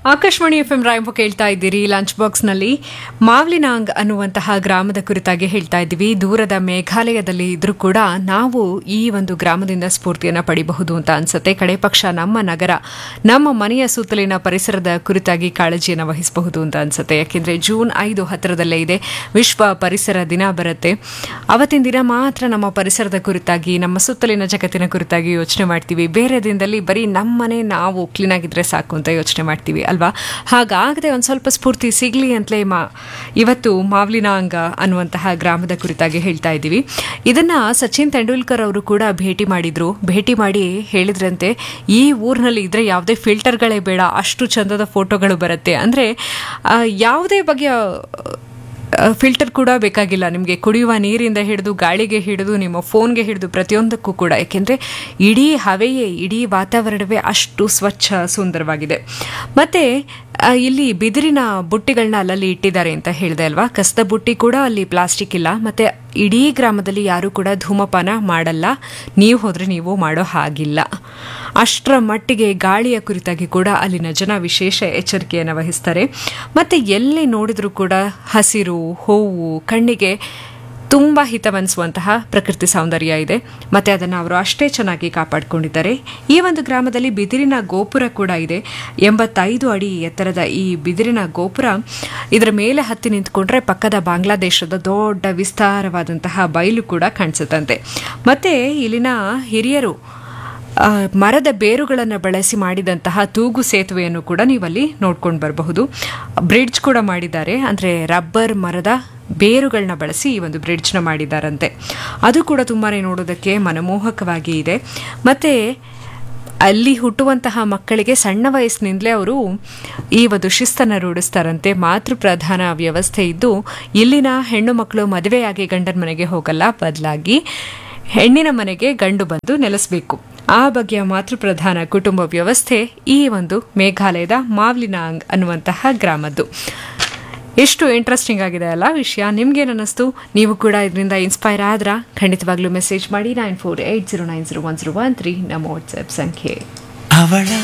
Akashvani F M ರಾಯಂಬ ಕೇಳ್ತಾ ಇದ್ದೀರಿ lunch ಬಾಕ್ಸ್ನಲ್ಲಿ ಮಾವ್ಲಿನಾಂಗ್ ಅನ್ನುವಂತಹ ಗ್ರಾಮದ ಕುರಿತಾಗಿ ಹೇಳ್ತಾ ಇದ್ದೀವಿ ದೂರದ ಮೇಘಾಲಯದಲ್ಲಿ ಇದ್ರೂ ಕೂಡ ನಾವು ಈ ಒಂದು ಗ್ರಾಮದಿಂದ ಸ್ಫೂರ್ತಿಯನ್ನು ಪಡಿಬಹುದು ಅಂತ ಅನ್ಸುತ್ತೆ ಕಡೆ ಪಕ್ಷ ನಮ್ಮ ನಗರ ನಮ್ಮ ಮನೆಯ ಸುತ್ತಲಿನ ಪರಿಸರದ ಕುರಿತಾಗಿ ಕಾಳಜಿಯನ್ನು ವಹಿಸಬಹುದು ಅಂತ ಅನ್ಸುತ್ತೆ ಯಾಕೆಂದ್ರೆ ಜೂನ್ ಐದು ಹತ್ತಿರದಲ್ಲೇ ಇದೆ ವಿಶ್ವ ಪರಿಸರ ದಿನ ಬರುತ್ತೆ ಅವತ್ತಿನ ದಿನ ಮಾತ್ರ ನಮ್ಮ ಪರಿಸರದ ಕುರಿತಾಗಿ ನಮ್ಮ ಸುತ್ತಲಿನ ಜಗತ್ತಿನ ಕುರಿತಾಗಿ ಯೋಚನೆ ಮಾಡ್ತೀವಿ ಬೇರೆ ದಿನದಲ್ಲಿ ಬರೀ ನಮ್ಮನೆ ನಾವು ಕ್ಲೀನ್ ಆಗಿದ್ರೆ ಸಾಕು ಅಂತ ಯೋಚನೆ ಮಾಡ್ತೀವಿ ಅಲ್ವಾ ಹಾಗಾಗದೆ ಒಂದು ಸ್ವಲ್ಪ ಸ್ಫೂರ್ತಿ ಸಿಗಲಿ ಅಂತಲೇ ಮಾ ಇವತ್ತು ಮಾವ್ಲಿನಾಂಗ ಅನ್ನುವಂತಹ ಗ್ರಾಮದ ಕುರಿತಾಗಿ ಹೇಳ್ತಾ ಇದ್ದೀವಿ ಇದನ್ನ ಸಚಿನ್ ತೆಂಡೂಲ್ಕರ್ ಅವರು ಕೂಡ ಭೇಟಿ ಮಾಡಿದ್ರು ಭೇಟಿ ಮಾಡಿ ಹೇಳಿದ್ರಂತೆ ಈ ಊರಿನಲ್ಲಿ ಇದ್ರೆ ಯಾವುದೇ ಫಿಲ್ಟರ್ಗಳೇ ಬೇಡ ಅಷ್ಟು ಚಂದದ ಫೋಟೋಗಳು ಬರುತ್ತೆ ಅಂದರೆ ಯಾವುದೇ ಬಗೆಯ ಫಿಲ್ಟರ್ ಕೂಡ ಬೇಕಾಗಿಲ್ಲ ನಿಮಗೆ ಕುಡಿಯುವ ನೀರಿಂದ ಹಿಡಿದು ಗಾಳಿಗೆ ಹಿಡಿದು ನಿಮ್ಮ ಫೋನ್ಗೆ ಹಿಡಿದು ಪ್ರತಿಯೊಂದಕ್ಕೂ ಕೂಡ ಏಕೆಂದರೆ ಇಡೀ ಹವೆಯೇ ಇಡೀ ವಾತಾವರಣವೇ ಅಷ್ಟು ಸ್ವಚ್ಛ ಸುಂದರವಾಗಿದೆ ಮತ್ತು ಇಲ್ಲಿ ಬಿದಿರಿನ ಬುಟ್ಟಿಗಳನ್ನ ಅಲ್ಲಲ್ಲಿ ಇಟ್ಟಿದ್ದಾರೆ ಅಂತ ಹೇಳಿದೆ ಅಲ್ವಾ ಕಸದ ಬುಟ್ಟಿ ಕೂಡ ಅಲ್ಲಿ ಪ್ಲಾಸ್ಟಿಕ್ ಇಲ್ಲ ಮತ್ತು ಇಡೀ ಗ್ರಾಮದಲ್ಲಿ ಯಾರೂ ಕೂಡ ಧೂಮಪಾನ ಮಾಡಲ್ಲ ನೀವು ಹೋದರೆ ನೀವು ಮಾಡೋ ಹಾಗಿಲ್ಲ ಅಷ್ಟರ ಮಟ್ಟಿಗೆ ಗಾಳಿಯ ಕುರಿತಾಗಿ ಕೂಡ ಅಲ್ಲಿನ ಜನ ವಿಶೇಷ ಎಚ್ಚರಿಕೆಯನ್ನು ವಹಿಸ್ತಾರೆ ಮತ್ತು ಎಲ್ಲಿ ನೋಡಿದರೂ ಕೂಡ ಹಸಿರು ಹೂವು ಕಣ್ಣಿಗೆ ತುಂಬ ಹಿತವನ್ನಿಸುವಂತಹ ಪ್ರಕೃತಿ ಸೌಂದರ್ಯ ಇದೆ ಮತ್ತು ಅದನ್ನು ಅವರು ಅಷ್ಟೇ ಚೆನ್ನಾಗಿ ಕಾಪಾಡಿಕೊಂಡಿದ್ದಾರೆ ಈ ಒಂದು ಗ್ರಾಮದಲ್ಲಿ ಬಿದಿರಿನ ಗೋಪುರ ಕೂಡ ಇದೆ ಎಂಬತ್ತೈದು ಅಡಿ ಎತ್ತರದ ಈ ಬಿದಿರಿನ ಗೋಪುರ ಇದರ ಮೇಲೆ ಹತ್ತಿ ನಿಂತ್ಕೊಂಡ್ರೆ ಪಕ್ಕದ ಬಾಂಗ್ಲಾದೇಶದ ದೊಡ್ಡ ವಿಸ್ತಾರವಾದಂತಹ ಬಯಲು ಕೂಡ ಕಾಣಿಸುತ್ತಂತೆ ಮತ್ತು ಇಲ್ಲಿನ ಹಿರಿಯರು ಮರದ ಬೇರುಗಳನ್ನು ಬಳಸಿ ಮಾಡಿದಂತಹ ತೂಗು ಸೇತುವೆಯನ್ನು ಕೂಡ ನೀವಲ್ಲಿ ನೋಡ್ಕೊಂಡು ಬರಬಹುದು ಬ್ರಿಡ್ಜ್ ಕೂಡ ಮಾಡಿದ್ದಾರೆ ಅಂದರೆ ರಬ್ಬರ್ ಮರದ ಬೇರುಗಳನ್ನ ಬಳಸಿ ಈ ಒಂದು ಬ್ರಿಡ್ಜ್ನ ಮಾಡಿದ್ದಾರಂತೆ ಅದು ಕೂಡ ತುಂಬಾ ನೋಡೋದಕ್ಕೆ ಮನಮೋಹಕವಾಗಿ ಇದೆ ಮತ್ತು ಅಲ್ಲಿ ಹುಟ್ಟುವಂತಹ ಮಕ್ಕಳಿಗೆ ಸಣ್ಣ ವಯಸ್ಸಿನಿಂದಲೇ ಅವರು ಈ ಒಂದು ಶಿಸ್ತನ್ನು ರೂಢಿಸ್ತಾರಂತೆ ಮಾತೃ ಪ್ರಧಾನ ವ್ಯವಸ್ಥೆ ಇದ್ದು ಇಲ್ಲಿನ ಹೆಣ್ಣು ಮಕ್ಕಳು ಮದುವೆಯಾಗಿ ಗಂಡನ ಮನೆಗೆ ಹೋಗಲ್ಲ ಬದಲಾಗಿ ಹೆಣ್ಣಿನ ಮನೆಗೆ ಗಂಡು ಬಂದು ನೆಲೆಸಬೇಕು ಆ ಬಗೆಯ ಮಾತೃಪ್ರಧಾನ ಕುಟುಂಬ ವ್ಯವಸ್ಥೆ ಈ ಒಂದು ಮೇಘಾಲಯದ ಮಾವ್ಲಿನಾಂಗ್ ಅನ್ನುವಂತಹ ಗ್ರಾಮದ್ದು ಎಷ್ಟು ಇಂಟ್ರೆಸ್ಟಿಂಗ್ ಆಗಿದೆ ಅಲ್ಲ ವಿಷಯ ನಿಮ್ಗೇನು ಅನ್ನಿಸ್ತು ನೀವು ಕೂಡ ಇದರಿಂದ ಇನ್ಸ್ಪೈರ್ ಆದ್ರ ಖಂಡಿತವಾಗ್ಲೂ ಮೆಸೇಜ್ ಮಾಡಿ nine four eight zero nine zero one zero one three ನಮ್ಮ ವಾಟ್ಸ್ಆ್ಯಪ್ ಸಂಖ್ಯೆ ಅವಳ